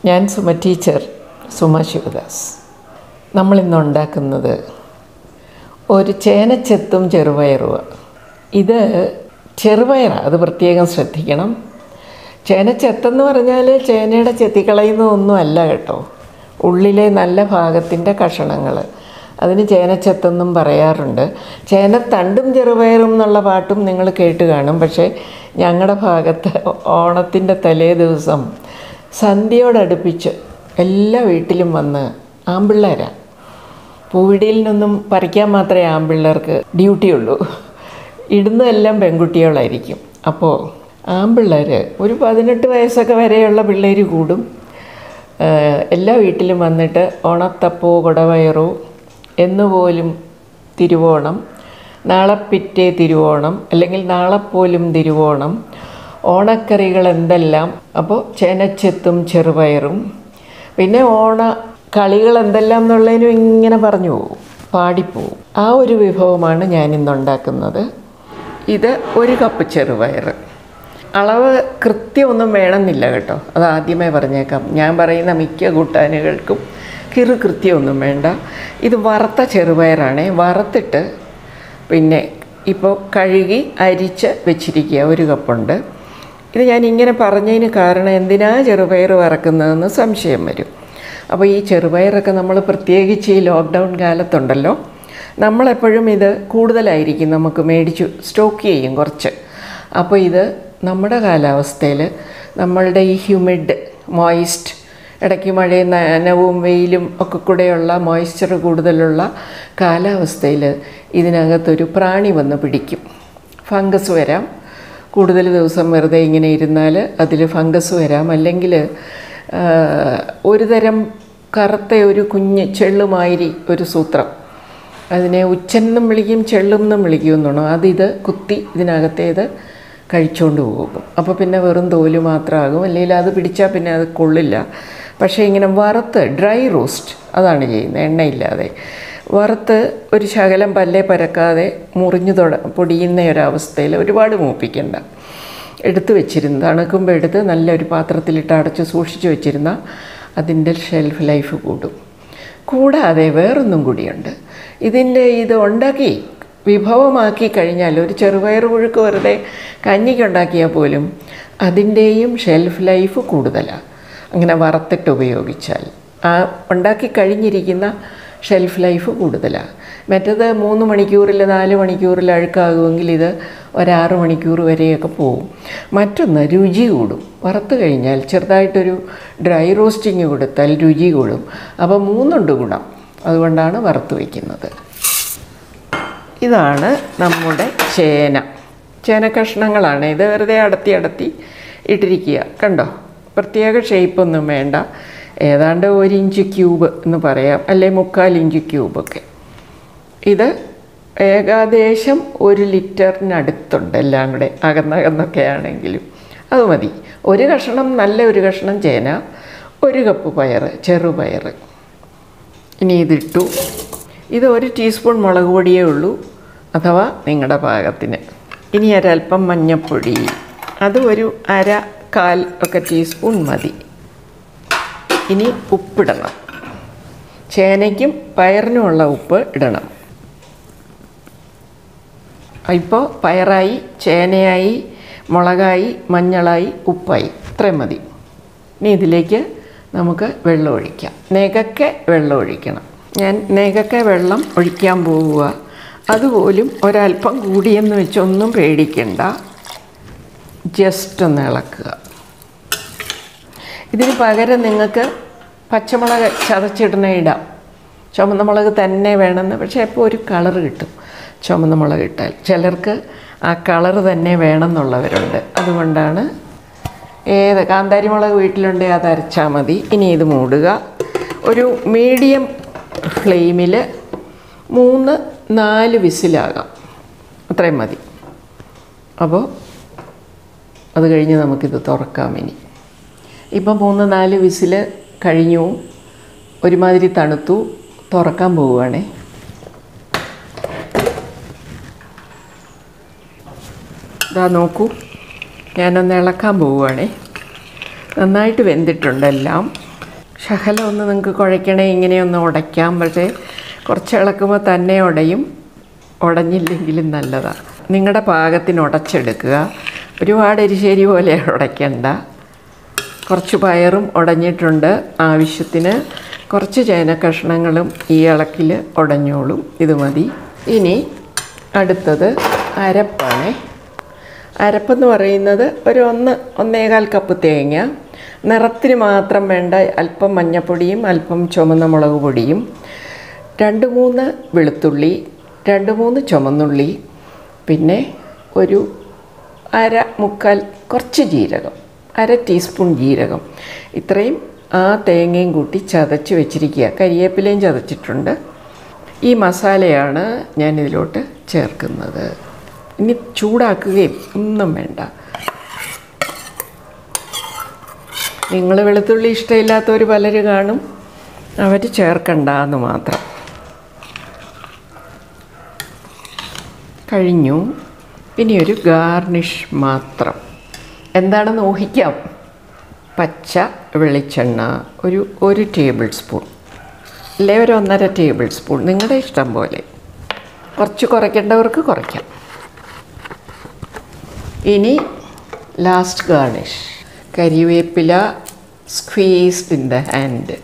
ഞാൻ സുമ ടീച്ചർ സുമ ശിവദാസ് നമ്മളിന്ന് ഉണ്ടാക്കുന്നത് ഒരു ചേനച്ചെത്തും ചെറുപയറുക ഇത് ചെറുപയറാണ് അത് പ്രത്യേകം ശ്രദ്ധിക്കണം ചേനച്ചെത്തെന്ന് പറഞ്ഞാൽ ചേനയുടെ ചെത്തിക്കളയുന്നതൊന്നും അല്ല കേട്ടോ ഉള്ളിലെ നല്ല ഭാഗത്തിൻ്റെ കഷണങ്ങൾ അതിന് ചേനച്ചെത്തെന്നും പറയാറുണ്ട് ചേനത്തണ്ടും ചെറുപയറും എന്നുള്ള പാട്ടും നിങ്ങൾ കേട്ട് കാണും പക്ഷേ ഞങ്ങളുടെ ഭാഗത്ത് ഓണത്തിൻ്റെ തലേ ദിവസം സന്ധ്യയോടടുപ്പിച്ച് എല്ലാ വീട്ടിലും വന്ന് ആമ്പിള്ളേരാണ് പൂവിടിയിൽ നിന്നും പറിക്കാൻ മാത്രമേ ആമ്പിള്ളേർക്ക് ഡ്യൂട്ടിയുള്ളൂ ഇടുന്നതെല്ലാം പെൺകുട്ടികളായിരിക്കും അപ്പോൾ ആമ്പിള്ളേർ ഒരു പതിനെട്ട് വയസ്സൊക്കെ വരെയുള്ള പിള്ളേർ കൂടും ഏഹ് എല്ലാ വീട്ടിലും വന്നിട്ട് ഓണത്തപ്പോ കുടവയറോ എന്നുപോലും തിരുവോണം നാളെ പിറ്റേ തിരുവോണം അല്ലെങ്കിൽ നാളെ പോലും തിരുവോണം ഓണക്കറികൾ എന്തെല്ലാം അപ്പോൾ ചേനച്ചെത്തും ചെറുപയറും പിന്നെ ഓണ കളികൾ എന്തെല്ലാം എന്നുള്ളതിനും ഇങ്ങനെ പറഞ്ഞു പോകും പാടിപ്പോവും ആ ഒരു വിഭവമാണ് ഞാനിന്നുണ്ടാക്കുന്നത് ഇത് ഒരു കപ്പ് ചെറുപയർ അളവ് കൃത്യമൊന്നും വേണമെന്നില്ല കേട്ടോ അത് ആദ്യമേ പറഞ്ഞേക്കാം ഞാൻ പറയുന്ന മിക്ക കൂട്ടാനുകൾക്കും കിറു കൃത്യമൊന്നും വേണ്ട ഇത് വറുത്ത ചെറുപയറാണേ വറുത്തിട്ട് പിന്നെ ഇപ്പോൾ കഴുകി അരിച്ച് വെച്ചിരിക്കുക ഒരു കപ്പുണ്ട് ഇത് ഞാൻ ഇങ്ങനെ പറഞ്ഞതിന് കാരണം എന്തിനാ ചെറുപയർ വറക്കുന്നതെന്ന് സംശയം വരും അപ്പോൾ ഈ ചെറുപയറൊക്കെ നമ്മൾ പ്രത്യേകിച്ച് ഈ ലോക്ക്ഡൗൺ കാലത്തുണ്ടല്ലോ നമ്മളെപ്പോഴും ഇത് കൂടുതലായിരിക്കും നമുക്ക് മേടിച്ചു സ്റ്റോക്ക് ചെയ്യും കുറച്ച് അപ്പോൾ ഇത് നമ്മുടെ കാലാവസ്ഥയിൽ നമ്മളുടെ ഈ ഹ്യൂമിഡ് മോയിസ്റ്റ് ഇടയ്ക്ക് മഴയും നനവും വെയിലും ഒക്കെ കൂടെയുള്ള മോയ്സ്ചർ കൂടുതലുള്ള കാലാവസ്ഥയിൽ ഇതിനകത്തൊരു പ്രാണി വന്ന് പിടിക്കും ഫംഗസ് വരാം കൂടുതൽ ദിവസം വെറുതെ ഇങ്ങനെ ഇരുന്നാൽ അതിൽ ഫംഗസ് വരാം അല്ലെങ്കിൽ ഒരു തരം കറുത്ത ഒരു കുഞ്ഞ് ചെള്ളുമാതിരി ഒരു സൂത്രം അതിനെ ഉച്ചെന്നും വിളിക്കും ചെള്ളുമെന്നും വിളിക്കും എന്നാണോ അതിത് കുത്തി ഇതിനകത്തേത് കഴിച്ചുകൊണ്ട് പോകും അപ്പോൾ പിന്നെ വെറും തോല് മാത്രമാകും അല്ലെങ്കിൽ അത് പിടിച്ചാൽ പിന്നെ അത് കൊള്ളില്ല പക്ഷേ ഇങ്ങനെ വറുത്ത് ഡ്രൈ റോസ്റ്റ് അതാണ് ചെയ്യുന്നത് എണ്ണയില്ലാതെ വറുത്ത് ഒരു ശകലം പല്ലേ പരക്കാതെ മുറിഞ്ഞു തുട പൊടിയുന്ന ഒരവസ്ഥയിൽ ഒരുപാട് മൂപ്പിക്കണ്ട എടുത്ത് വെച്ചിരുന്ന തണുക്കുമ്പോൾ എടുത്ത് നല്ലൊരു പാത്രത്തിലിട്ട് അടച്ച് സൂക്ഷിച്ച് വെച്ചിരുന്ന അതിൻ്റെ ഷെൽഫ് ലൈഫ് കൂടും കൂടാതെ വേറൊന്നും കൂടിയുണ്ട് ഇതിൻ്റെ ഇത് ഉണ്ടാക്കി വിഭവമാക്കി കഴിഞ്ഞാൽ ഒരു ചെറുപയർ പുഴുക്ക് വെറുതെ കഞ്ഞിക്കുണ്ടാക്കിയാൽ പോലും അതിൻ്റെയും ഷെൽഫ് ലൈഫ് കൂടുതലാണ് അങ്ങനെ വറുത്തിട്ട് ഉപയോഗിച്ചാൽ ആ ഉണ്ടാക്കി കഴിഞ്ഞിരിക്കുന്ന ഷെൽഫ് ലൈഫ് കൂടുതലാണ് മറ്റത് മൂന്ന് മണിക്കൂറിൽ നാല് മണിക്കൂറിൽ അഴുക്കാകുമെങ്കിൽ ഇത് ഒരാറ് മണിക്കൂർ വരെയൊക്കെ പോകും മറ്റൊന്ന് രുചി കൂടും വറുത്ത് കഴിഞ്ഞാൽ ചെറുതായിട്ടൊരു ഡ്രൈ റോസ്റ്റിങ് കൊടുത്താൽ രുചി കൂടും അപ്പോൾ മൂന്നുണ്ട് ഗുണം അതുകൊണ്ടാണ് വറുത്ത് വയ്ക്കുന്നത് ഇതാണ് നമ്മുടെ ചേന ചേന കഷ്ണങ്ങളാണ് ഇത് വെറുതെ അടത്തി അടത്തി ഇട്ടിരിക്കുക കണ്ടോ പ്രത്യേക ഷേപ്പൊന്നും വേണ്ട ഏതാണ്ട് ഒരു ഇഞ്ച് ക്യൂബ് എന്ന് പറയാം അല്ലെ മുക്കാൽ ഇഞ്ച് ക്യൂബൊക്കെ ഇത് ഏകദേശം ഒരു ലിറ്ററിനടുത്തുണ്ട് എല്ലാം കൂടെ അകന്നകന്നൊക്കെ ആണെങ്കിലും അത് മതി ഒരു കഷ്ണം നല്ല ഒരു കഷ്ണം ചേന ഒരു കപ്പ് പയർ ചെറുപയർ ഇനി ഇതിട്ടു ഇത് ഒരു ടീസ്പൂൺ മുളക് പൊടിയേ ഉള്ളൂ അഥവാ നിങ്ങളുടെ പാകത്തിന് ഇനി ഒരല്പം മഞ്ഞൾപ്പൊടി അത് ഒരു അര കാൽ ഒക്കെ ടീസ്പൂൺ മതി ഇനി ഉപ്പിടണം ചേനയ്ക്കും പയറിനുമുള്ള ഉപ്പ് ഇടണം ഇപ്പോൾ പയറായി ചേനയായി മുളകായി മഞ്ഞളായി ഉപ്പായി ഇത്രയും മതി ഇനി ഇതിലേക്ക് നമുക്ക് വെള്ളം ഒഴിക്കാം നെകക്കെ വെള്ളം ഒഴിക്കണം ഞാൻ നെകക്കെ വെള്ളം ഒഴിക്കാൻ പോവുക അതുപോലും ഒരല്പം കൂടിയെന്ന് വെച്ചൊന്നും പേടിക്കണ്ട ജസ്റ്റ് ഒന്ന് ഇളക്കുക ഇതിന് പകരം നിങ്ങൾക്ക് പച്ചമുളക് ചതച്ചിടണ ഇടാം ചുമന്ന മുളക് തന്നെ വേണമെന്ന് പക്ഷേ അപ്പോൾ ഒരു കളറ് കിട്ടും ചുമന്ന മുളക് ഇട്ടാൽ ചിലർക്ക് ആ കളറ് തന്നെ വേണമെന്നുള്ളവരുണ്ട് അതുകൊണ്ടാണ് ഏത് കാന്താരി മുളക് വീട്ടിലുണ്ടെങ്കിൽ അത് അരച്ചാൽ മതി ഇനി ഇത് മൂടുക ഒരു മീഡിയം ഫ്ലെയിമിൽ മൂന്ന് നാല് വിസിലാകാം അത്രയും മതി അപ്പോൾ അത് കഴിഞ്ഞ് നമുക്കിത് തുറക്കാം ഇനി ഇപ്പം മൂന്ന് നാല് വിസിൽ കഴിഞ്ഞു ഒരുമാതിരി തണുത്തു തുറക്കാൻ പോവുകയാണേ ഇതാ നോക്കൂ ഞാനൊന്ന് ഇളക്കാൻ പോവുകയാണേ നന്നായിട്ട് വെന്തിട്ടുണ്ട് എല്ലാം ശകലം ഒന്ന് നിങ്ങൾക്ക് കുഴയ്ക്കണേ ഇങ്ങനെയൊന്ന് ഉടയ്ക്കാം പക്ഷേ കുറച്ച് ഇളക്കുമ്പോൾ തന്നെ ഉടയും ഉടഞ്ഞില്ലെങ്കിലും നല്ലതാണ് നിങ്ങളുടെ പാകത്തിന് ഉടച്ചെടുക്കുക ഒരുപാട് എരിശ്ശേരി പോലെ ഉടയ്ക്കണ്ട കുറച്ച് പയറും ഉടഞ്ഞിട്ടുണ്ട് ആവശ്യത്തിന് കുറച്ച് ചേന കഷ്ണങ്ങളും ഈ ഇളക്കിൽ ഉടഞ്ഞോളും ഇത് മതി ഇനി അടുത്തത് അരപ്പാണേ അരപ്പെന്ന് പറയുന്നത് ഒരു ഒന്ന് ഒന്നേകാൽ കപ്പ് തേങ്ങ നിറത്തിന് മാത്രം വേണ്ട അല്പം മഞ്ഞപ്പൊടിയും അല്പം ചുമന്ന മുളക് പൊടിയും രണ്ട് മൂന്ന് വെളുത്തുള്ളി രണ്ട് മൂന്ന് ചുമന്നുള്ളി പിന്നെ ഒരു അര മുക്കാൽ കുറച്ച് ജീരകം അര ടീസ്പൂൺ ജീരകം ഇത്രയും ആ തേങ്ങയും കൂട്ടി ചതച്ച് വെച്ചിരിക്കുക കരിവേപ്പിലയും ചതച്ചിട്ടുണ്ട് ഈ മസാലയാണ് ഞാൻ ഇതിലോട്ട് ചേർക്കുന്നത് ഇനി ചൂടാക്കുകയും ഒന്നും വേണ്ട നിങ്ങൾ വെളുത്തുള്ളി ഇഷ്ടമില്ലാത്തവർ പലര് കാണും അവർ ചേർക്കണ്ട എന്ന് മാത്രം കഴിഞ്ഞു ഇനി ഒരു ഗാർണിഷ് മാത്രം എന്താണെന്ന് ഊഹിക്കാം പച്ച വെളിച്ചെണ്ണ ഒരു ഒരു ടേബിൾ സ്പൂൺ അല്ലെ ഒരു ഒന്നര ടേബിൾ സ്പൂൺ നിങ്ങളുടെ ഇഷ്ടം പോലെ കുറച്ച് കുറയ്ക്കേണ്ടവർക്ക് കുറയ്ക്കാം ഇനി ലാസ്റ്റ് ഗാർണിഷ് കരിവേപ്പില സ്ക്വീസ്ഡ് ഇൻ ദ ഹാൻഡ്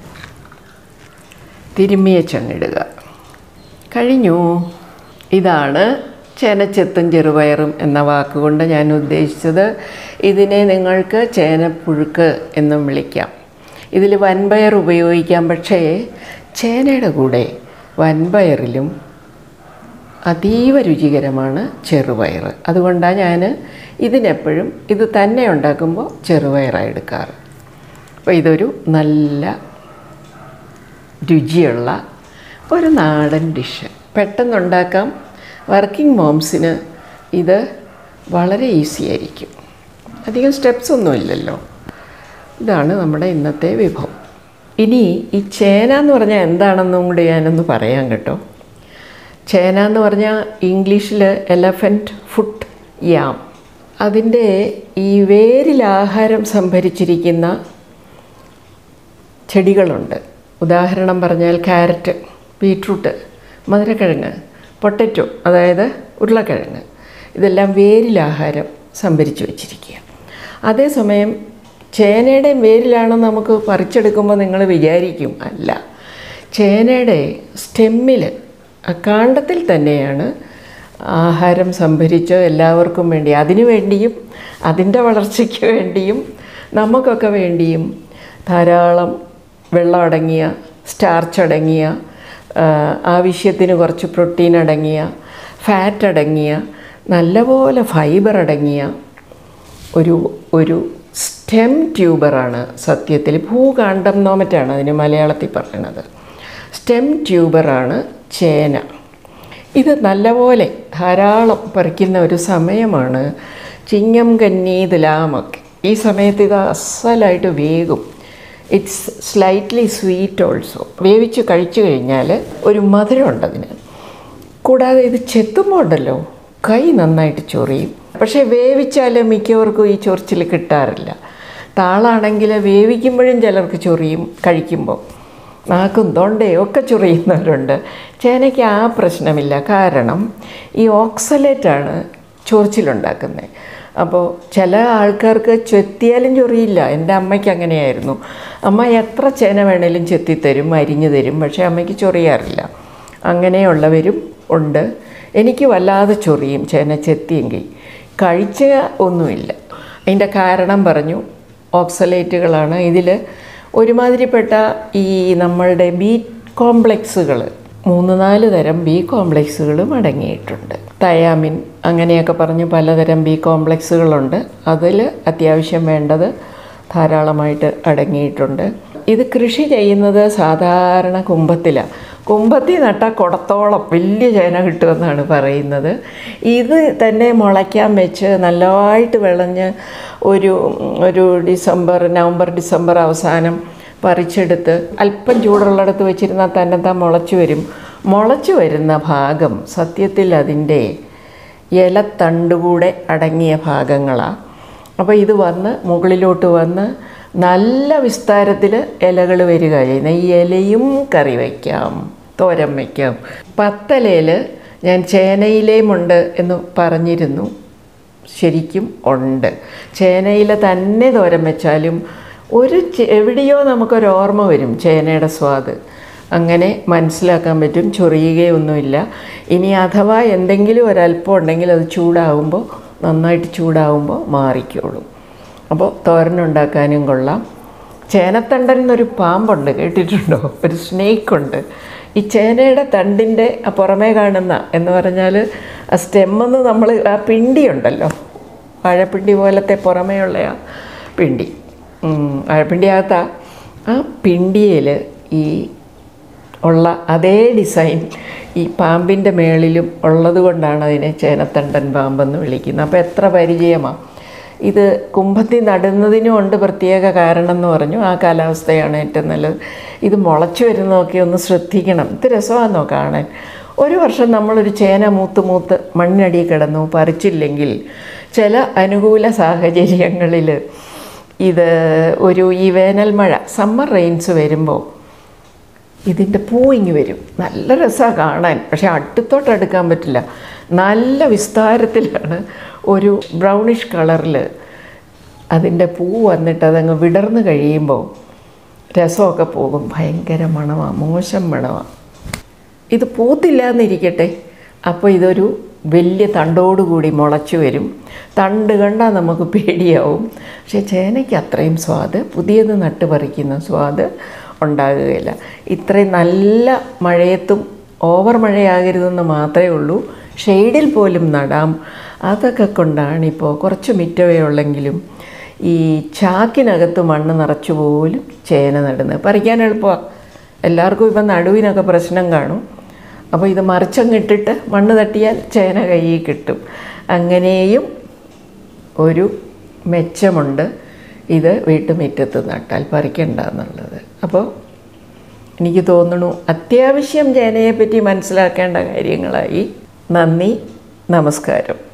തിരുമ്മിയ ചെണ്ണിടുക കഴിഞ്ഞു ഇതാണ് ചേനച്ചെത്തും ചെറുപയറും എന്ന വാക്കുകൊണ്ട് ഞാൻ ഉദ്ദേശിച്ചത് ഇതിനെ നിങ്ങൾക്ക് ചേനപ്പുഴുക്ക് എന്നും വിളിക്കാം ഇതിൽ വൻപയർ ഉപയോഗിക്കാം പക്ഷേ ചേനയുടെ കൂടെ വൻപയറിലും അതീവ രുചികരമാണ് ചെറുപയർ അതുകൊണ്ടാണ് ഞാൻ ഇതിനെപ്പോഴും ഇത് തന്നെ ഉണ്ടാക്കുമ്പോൾ ചെറുപയറാണ് എടുക്കാറ് അപ്പോൾ ഇതൊരു നല്ല രുചിയുള്ള ഒരു നാടൻ ഡിഷ് പെട്ടെന്നുണ്ടാക്കാം വർക്കിംഗ് മോംസിന് ഇത് വളരെ ഈസി ആയിരിക്കും അധികം സ്റ്റെപ്സ് ഒന്നുമില്ലല്ലോ ഇതാണ് നമ്മുടെ ഇന്നത്തെ വിഭവം ഇനി ഈ ചേന എന്ന് പറഞ്ഞാൽ എന്താണെന്നും കൂടി ഞാനൊന്ന് പറയാം കേട്ടോ ചേന എന്ന് പറഞ്ഞാൽ ഇംഗ്ലീഷിൽ എലഫൻറ്റ് ഫുട്ട് യാം അതിൻ്റെ ഈ വേരിൽ ആഹാരം സംഭരിച്ചിരിക്കുന്ന ചെടികളുണ്ട് ഉദാഹരണം പറഞ്ഞാൽ ക്യാരറ്റ് ബീട്രൂട്ട് മധുരക്കിഴങ്ങ് പൊട്ടറ്റോ അതായത് ഉരുളക്കിഴങ്ങ് ഇതെല്ലാം വേരിലാഹാരം സംഭരിച്ച് വെച്ചിരിക്കുക അതേസമയം ചേനയുടെയും വേരിലാണെന്ന് നമുക്ക് പറിച്ചെടുക്കുമ്പോൾ നിങ്ങൾ വിചാരിക്കും അല്ല ചേനയുടെ സ്റ്റെമ്മിൽ കാണ്ടത്തിൽ തന്നെയാണ് ആഹാരം സംഭരിച്ച് എല്ലാവർക്കും വേണ്ടി അതിനു വേണ്ടിയും അതിൻ്റെ വളർച്ചയ്ക്ക് വേണ്ടിയും നമുക്കൊക്കെ വേണ്ടിയും ധാരാളം വെള്ളം അടങ്ങിയ സ്റ്റാർച്ച് അടങ്ങിയ ആ, ആവശ്യത്തിന് കുറച്ച് പ്രോട്ടീൻ അടങ്ങിയ ഫാറ്റ് അടങ്ങിയ നല്ലപോലെ ഫൈബർ അടങ്ങിയ ഒരു ഒരു സ്റ്റെം ട്യൂബറാണ് സത്യത്തിൽ ഭൂകാണ്ഡം നോമറ്റാണ് അതിന് മലയാളത്തിൽ പറയുന്നത് സ്റ്റെം ട്യൂബറാണ് ചേന ഇത് നല്ലപോലെ ധാരാളം പറിക്കുന്ന ഒരു സമയമാണ് ചിങ്ങം കന്നി തുലാമൊക്കെ ഈ സമയത്ത് ഇത് അസലായിട്ട് വേകും ഇറ്റ്സ് സ്ലൈറ്റ്ലി സ്വീറ്റ് ഓൾസോ വേവിച്ച് കഴിച്ചു കഴിഞ്ഞാൽ ഒരു മധുരമുണ്ട് അതിന് കൂടാതെ ഇത് ചെത്തുമ്പോൾ ഉണ്ടല്ലോ കൈ നന്നായിട്ട് ചൊറിയും പക്ഷേ വേവിച്ചാൽ മിക്കവർക്കും ഈ ചൊറിച്ചിൽ കിട്ടാറില്ല താളാണെങ്കിൽ വേവിക്കുമ്പോഴും ചിലർക്ക് ചൊറിയും കഴിക്കുമ്പോൾ നാക്കും തൊണ്ടയും ഒക്കെ ചൊറിയുന്നവരുണ്ട് ചേനയ്ക്ക് ആ പ്രശ്നമില്ല കാരണം ഈ ഓക്സലേറ്റാണ് ചൊറിച്ചിലുണ്ടാക്കുന്നത് അപ്പോൾ ചില ആൾക്കാർക്ക് ചെത്തിയാലും ചൊറിയില്ല എൻ്റെ അമ്മയ്ക്ക് അങ്ങനെയായിരുന്നു അമ്മ എത്ര ചേന വേണേലും ചെത്തിത്തരും അരിഞ്ഞു തരും പക്ഷേ അമ്മയ്ക്ക് ചൊറിയാറില്ല അങ്ങനെയുള്ളവരും ഉണ്ട് എനിക്ക് വല്ലാതെ ചൊറിയും ചേന ചെത്തിയെങ്കിൽ കഴിച്ച ഒന്നുമില്ല അതിൻ്റെ കാരണം പറഞ്ഞു ഓക്സലേറ്റുകളാണ് ഇതിൽ ഒരുമാതിരിപ്പെട്ട ഈ നമ്മളുടെ ബി കോംപ്ലക്സുകൾ മൂന്ന് നാല് തരം ബി കോംപ്ലക്സുകളും അടങ്ങിയിട്ടുണ്ട് തയാമിൻ അങ്ങനെയൊക്കെ പറഞ്ഞ് പലതരം ബി കോംപ്ലക്സുകളുണ്ട് അതിൽ അത്യാവശ്യം വേണ്ടത് ധാരാളമായിട്ട് അടങ്ങിയിട്ടുണ്ട് ഇത് കൃഷി ചെയ്യുന്നത് സാധാരണ കുംഭത്തിലാണ് കുംഭത്തിൽ നട്ടാൽ കുടത്തോളം വലിയ ചേന കിട്ടുമെന്നാണ് പറയുന്നത് ഇത് തന്നെ മുളയ്ക്കാൻ വെച്ച് നല്ലതായിട്ട് വിളഞ്ഞ് ഒരു ഒരു ഡിസംബർ നവംബർ ഡിസംബർ അവസാനം പറിച്ചെടുത്ത് അല്പം ചൂടുള്ളിടത്ത് വെച്ചിരുന്നാൽ തന്നെ താൻ മുളച്ചു വരും മുളച്ചു വരുന്ന ഭാഗം സത്യത്തിൽ അതിൻ്റെ ഇലത്തണ്ടുകൂടെ അടങ്ങിയ ഭാഗങ്ങളാണ് അപ്പോൾ ഇത് വന്ന് മുകളിലോട്ട് വന്ന് നല്ല വിസ്താരത്തിൽ ഇലകൾ വരിക ചെയ്യുന്നത് ഈ ഇലയും കറി വയ്ക്കാം തോരൻ വയ്ക്കാം പത്തലയിൽ ഞാൻ ചേനയിലയുമുണ്ട് എന്ന് പറഞ്ഞിരുന്നു ശരിക്കും ഉണ്ട് ചേനയില തന്നെ തോരൻ വെച്ചാലും ഒരു ചെ- എവിടെയോ നമുക്കൊരു ഓർമ്മ വരും ചേനയുടെ സ്വാദ് അങ്ങനെ മനസ്സിലാക്കാൻ പറ്റും ചൊറിയുകയൊന്നുമില്ല ഇനി അഥവാ എന്തെങ്കിലും ഒരല്പം ഉണ്ടെങ്കിൽ അത് ചൂടാവുമ്പോൾ നന്നായിട്ട് ചൂടാവുമ്പോൾ മാറിക്കോളും അപ്പോൾ തോരനുണ്ടാക്കാനും കൊള്ളാം ചേനത്തണ്ടൻ എന്നൊരു പാമ്പുണ്ട് കേട്ടിട്ടുണ്ടോ ഒരു സ്നേക്കുണ്ട് ഈ ചേനയുടെ തണ്ടിൻ്റെ ആ പുറമേ കാണുന്ന എന്ന് പറഞ്ഞാൽ ആ സ്റ്റെമ്മെന്ന് നമ്മൾ ആ പിണ്ടി ഉണ്ടല്ലോ വാഴപ്പിണ്ടി പോലത്തെ പുറമേയുള്ള ആ പിണ്ടി ഉം, വാഴപ്പിണ്ടിയകത്ത ആ പിണ്ടിയിൽ ഈ ഉള്ള അതേ ഡിസൈൻ ഈ പാമ്പിൻ്റെ മേളിലും ഉള്ളത് കൊണ്ടാണ് അതിനെ ചേനത്തണ്ടൻ പാമ്പെന്ന് വിളിക്കുന്നത് അപ്പോൾ എത്ര പരിചയമാണ് ഇത് കുംഭത്തി നടുന്നതിനും ഉണ്ട് പ്രത്യേക കാരണം എന്ന് പറഞ്ഞു ആ കാലാവസ്ഥയാണ് ഏറ്റവും നല്ലത് ഇത് മുളച്ചു വരുന്നതൊക്കെ ഒന്ന് ശ്രദ്ധിക്കണം ഇത് രസമാണെന്നോ കാണാൻ ഒരു വർഷം നമ്മളൊരു ചേന മൂത്ത് മൂത്ത് മണ്ണിനടിയിൽ കിടന്നു പറിച്ചില്ലെങ്കിൽ ചില അനുകൂല സാഹചര്യങ്ങളിൽ ഇത് ഒരു ഈ വേനൽ മഴ സമ്മർ റെയിൻസ് വരുമ്പോൾ ഇതിൻ്റെ പൂവിങ്ങി വരും നല്ല രസമാണ് കാണാൻ പക്ഷെ അടുത്തോട്ട് അടുക്കാൻ പറ്റില്ല നല്ല വിസ്താരത്തിലാണ് ഒരു ബ്രൗണിഷ് കളറിൽ അതിൻ്റെ പൂ വന്നിട്ട് അതങ്ങ് വിടർന്ന് കഴിയുമ്പോൾ രസമൊക്കെ പോകും ഭയങ്കര മണമാണ് മോശം മണമാണ് ഇത് പൂത്തില്ല എന്നിരിക്കട്ടെ അപ്പോൾ ഇതൊരു വലിയ തണ്ടോടുകൂടി മുളച്ചു വരും തണ്ട് കണ്ടാൽ നമുക്ക് പേടിയാവും പക്ഷേ ചേനയ്ക്ക് അത്രയും സ്വാദ് പുതിയത് നട്ട് പറിക്കുന്ന സ്വാദ് ഉണ്ടാകുകയില്ല ഇത്രയും നല്ല മഴയത്തും ഓവർ മഴയാകരുതെന്ന് മാത്രമേ ഉള്ളൂ ഷെയ്ഡിൽ പോലും നടാം അതൊക്കെ കൊണ്ടാണിപ്പോൾ കുറച്ച് മിറ്റവേ ഉള്ളെങ്കിലും ഈ ചാക്കിനകത്ത് മണ്ണ് നിറച്ചു പോലും ചേന നടുന്നത് പറിക്കാൻ എളുപ്പമാണ് എല്ലാവർക്കും ഇപ്പം നടുവിനൊക്കെ പ്രശ്നം കാണും അപ്പോൾ ഇത് മറിച്ചങ്ങിട്ടിട്ട് മണ്ണ് തട്ടിയാൽ ചേന കയ്യിൽ കിട്ടും അങ്ങനെയും ഒരു മെച്ചമുണ്ട് ഇത് വീട്ടുമുറ്റത്ത് നട്ടാൽ പറിക്കണ്ട എന്നുള്ളത് അപ്പോൾ എനിക്ക് തോന്നുന്നു അത്യാവശ്യം ചേനയെപ്പറ്റി മനസ്സിലാക്കേണ്ട കാര്യങ്ങളായി നന്ദി നമസ്കാരം